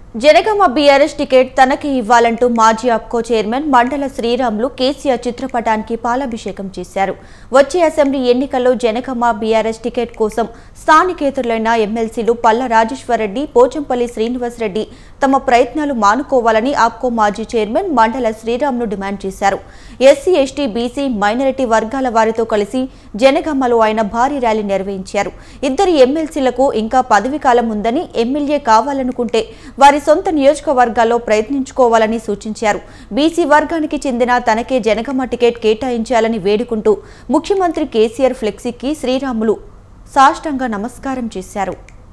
Janagama BRS ticket తనకి ఇవ్వాలంటూ మాజీ అప్కో chairman మండల శ్రీరాములు కేసీఆర్ చిత్రపటానికి పాలాభిషేకం చేశారు వచ్చే అసెంబ్లీ ఎన్నికల్లో జనగామ బీఆర్ఎస్ టికెట్ కోసం స్థానికేతరులైన ఎమ్మెల్సీలు పల్ల రాజేశ్వరరెడ్డి పోచంపల్లి శ్రీనివాసరెడ్డి తమ ప్రయత్నాలు మానుకోవాలని ఆప్కో మాజీ చైర్మన్ మండల శ్రీరాములు డిమాండ్ చేశారు ఎస్సీ ఎస్టీ బీసీ మైనారిటీ వర్గాల వారితో కలిసి జనగామలో ఆయన భారీ ర్యాలీ నిర్వహించారు ఇద్దరు ఎమ్మెల్సీలకు ఇంకా పదవి కాలం ఉందని ఎమ్మెల్యే కావాలనుకుంటే వారి సొంత నియోజకవర్గాల్లో ప్రయత్నించుకోవాలని సూచించారు బీసీ వర్గానికి చెందిన తనకే జనగామ టికెట్ కేటాయించాలని వేడుకుంటూ ముఖ్యమంత్రి కేసీఆర్ ఫ్లెక్సీకి శ్రీరాములు సాష్టంగా నమస్కారం చేశారు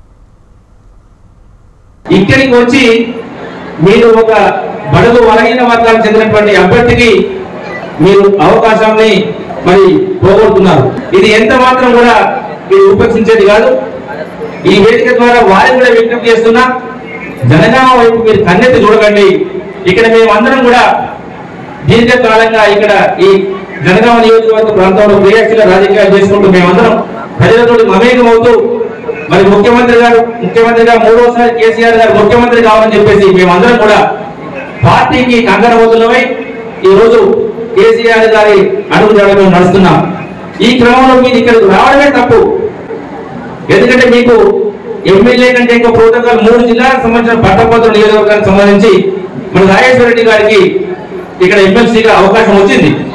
ఇక్కడికి వచ్చి మీరు ఒక బడుగు బలహీన వర్గాలకు చెందినటువంటి అభ్యర్థికి మీరు అవకాశాన్ని మరి పోగొడుతున్నారు ఇది ఎంత మాత్రం కూడా మీరు ఉపేక్షించేది కాదు ఈ వేదిక ద్వారా వారిని కూడా విజ్ఞప్తి చేస్తున్నా జనగామ వైపు మీరు కన్నెత్తి చూడకండి ఇక్కడ మేమందరం కూడా దీర్ఘకాలంగా ఇక్కడ ఈ జనగామ నియోజకవర్గ ప్రాంతంలో క్రియాశీల రాజకీయాలు చేసుకుంటూ మేమందరం ప్రజలతో మమేకం అవుతూ మరి ముఖ్యమంత్రి గారు ముఖ్యమంత్రిగా మూడోసారి కేసీఆర్ గారు ముఖ్యమంత్రి కావాలని చెప్పేసి మేమందరం కూడా పార్టీకి కంకరబోతులమై ఈ రోజు కేసీఆర్ గారి అడుగుజాడలో మేము నడుస్తున్నాం ఈ క్రమంలో మీరు ఇక్కడికి రావడమే తప్పు ఎందుకంటే మీకు ఎమ్మెల్యే కంటే ఎక్కువ ప్రోటోకాల్ మూడు జిల్లాలకు సంబంధించిన పట్టభద్రుల నియోజకవర్గానికి సంబంధించి మన రాజేశ్వర రెడ్డి గారికి ఇక్కడ ఎమ్మెల్సీగా అవకాశం వచ్చింది